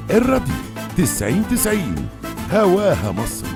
الراديو تسعين تسعين هواها مصر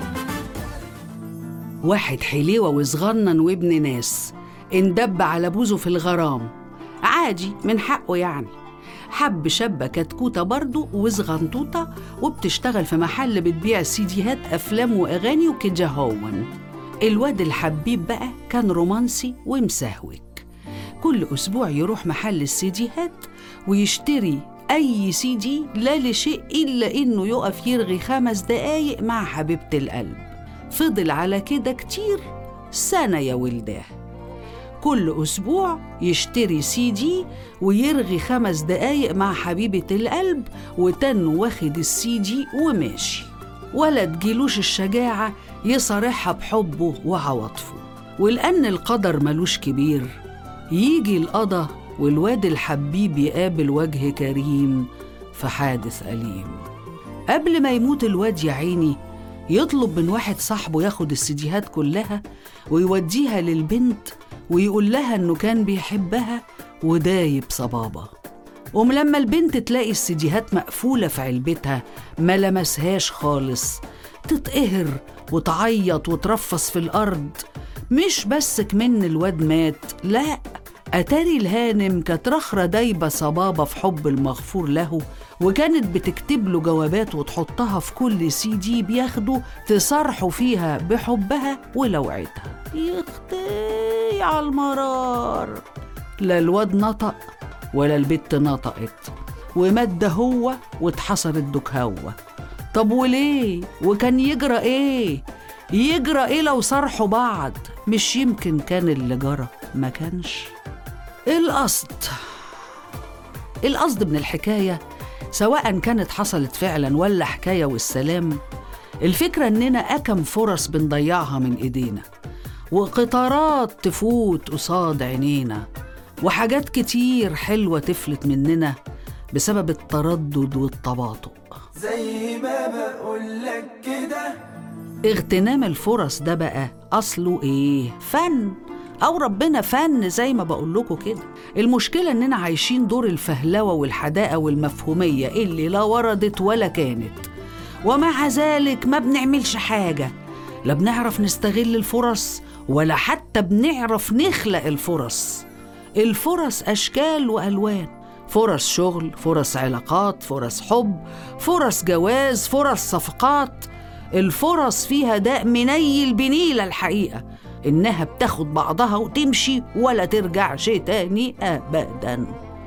واحد حليوة وصغنن وابن ناس اندب على بوزه في الغرام عادي من حقه يعني حب شابة كتكوتة برضه وصغنطوطة وبتشتغل في محل بتبيع سيديهات أفلام وأغاني وكده هون الواد الحبيب بقى كان رومانسي ومسهوك كل أسبوع يروح محل السيديهات ويشتري أي سيدي لا لشيء إلا إنه يقف يرغي خمس دقايق مع حبيبة القلب فضل على كده كتير سنة يا ولداه كل أسبوع يشتري سي دي ويرغي خمس دقايق مع حبيبة القلب وتنه واخد السي دي وماشي ولا تجيلوش الشجاعة يصارحها بحبه وعواطفه ولأن القدر ملوش كبير يجي القضا والواد الحبيب يقابل وجه كريم في حادث أليم قبل ما يموت الواد يا عيني يطلب من واحد صاحبه ياخد السيديهات كلها ويوديها للبنت ويقول لها انه كان بيحبها ودايب صبابة قوم لما البنت تلاقي السيديهات مقفولة في علبتها ما لمسهاش خالص تتقهر وتعيط وترفص في الأرض مش بس كمن الواد مات لا أتاري الهانم كانت رخرة دايبة صبابة في حب المغفور له وكانت بتكتب له جوابات وتحطها في كل سي دي بياخده تصارحه فيها بحبها ولوعتها يختي على المرار لا الواد نطق ولا البت نطقت ومات ده هو واتحصرت دكهوة طب وليه وكان يجرى ايه يجرى ايه لو صرحوا بعض مش يمكن كان اللي جرى ما كانش القصد القصد من الحكاية سواء كانت حصلت فعلا ولا حكاية والسلام الفكرة إننا أكم فرص بنضيعها من إيدينا وقطارات تفوت قصاد عينينا وحاجات كتير حلوة تفلت مننا بسبب التردد والتباطؤ زي ما بقولك كده اغتنام الفرص ده بقى أصله إيه؟ فن أو ربنا فن زي ما بقول لكم كده المشكلة إننا عايشين دور الفهلوة والحداقة والمفهومية اللي لا وردت ولا كانت ومع ذلك ما بنعملش حاجة لا بنعرف نستغل الفرص ولا حتى بنعرف نخلق الفرص الفرص أشكال وألوان فرص شغل فرص علاقات فرص حب فرص جواز فرص صفقات الفرص فيها داء منيل بنيلة الحقيقة إنها بتاخد بعضها وتمشي ولا ترجعش تاني أبدا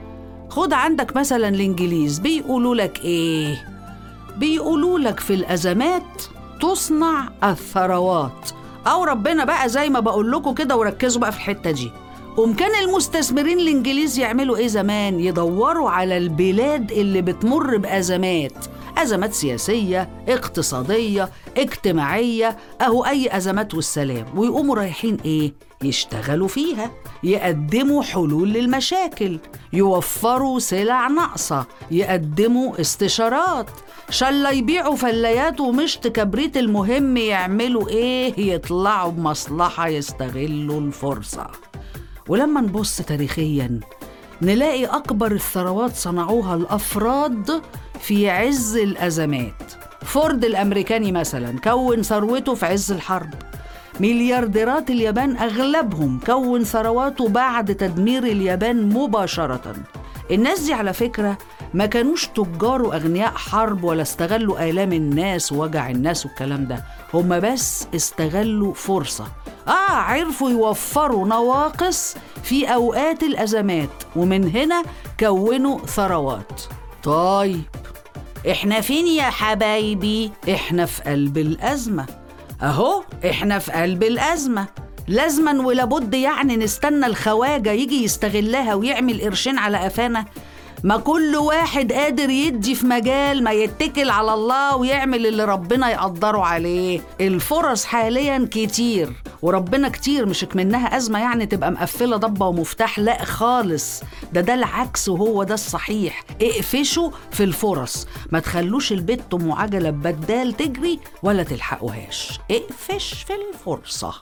خد عندك مثلا الإنجليز بيقولوا لك إيه بيقولوا لك في الأزمات تصنع الثروات أو ربنا بقى زي ما بقول لكم كده وركزوا بقى في الحتة دي قوم كان المستثمرين الإنجليز يعملوا إيه زمان يدوروا على البلاد اللي بتمر بأزمات أزمات سياسية اقتصادية اجتماعية أهو أي أزمات والسلام ويقوموا رايحين إيه يشتغلوا فيها يقدموا حلول للمشاكل يوفروا سلع ناقصة يقدموا استشارات شلا يبيعوا فلايات ومشط كبريت المهم يعملوا ايه يطلعوا بمصلحة يستغلوا الفرصة ولما نبص تاريخيا نلاقي أكبر الثروات صنعوها الأفراد في عز الأزمات فورد الأمريكاني مثلا كون ثروته في عز الحرب مليارديرات اليابان أغلبهم كون ثرواته بعد تدمير اليابان مباشرة الناس دي على فكرة ما كانوش تجار وأغنياء حرب ولا استغلوا آلام الناس ووجع الناس والكلام ده هم بس استغلوا فرصة آه عرفوا يوفروا نواقص في أوقات الأزمات ومن هنا كونوا ثروات طيب احنا فين يا حبايبي احنا في قلب الأزمة أهو إحنا في قلب الأزمة لازما ولابد يعني نستنى الخواجة يجي يستغلها ويعمل قرشين على قفانا ما كل واحد قادر يدي في مجال ما يتكل على الله ويعمل اللي ربنا يقدره عليه الفرص حاليا كتير وربنا كتير مش منها أزمة يعني تبقى مقفلة ضبة ومفتاح لا خالص ده ده العكس وهو ده الصحيح اقفشوا في الفرص ما تخلوش البت أم عجلة بدال تجري ولا تلحقوهاش اقفش في الفرصة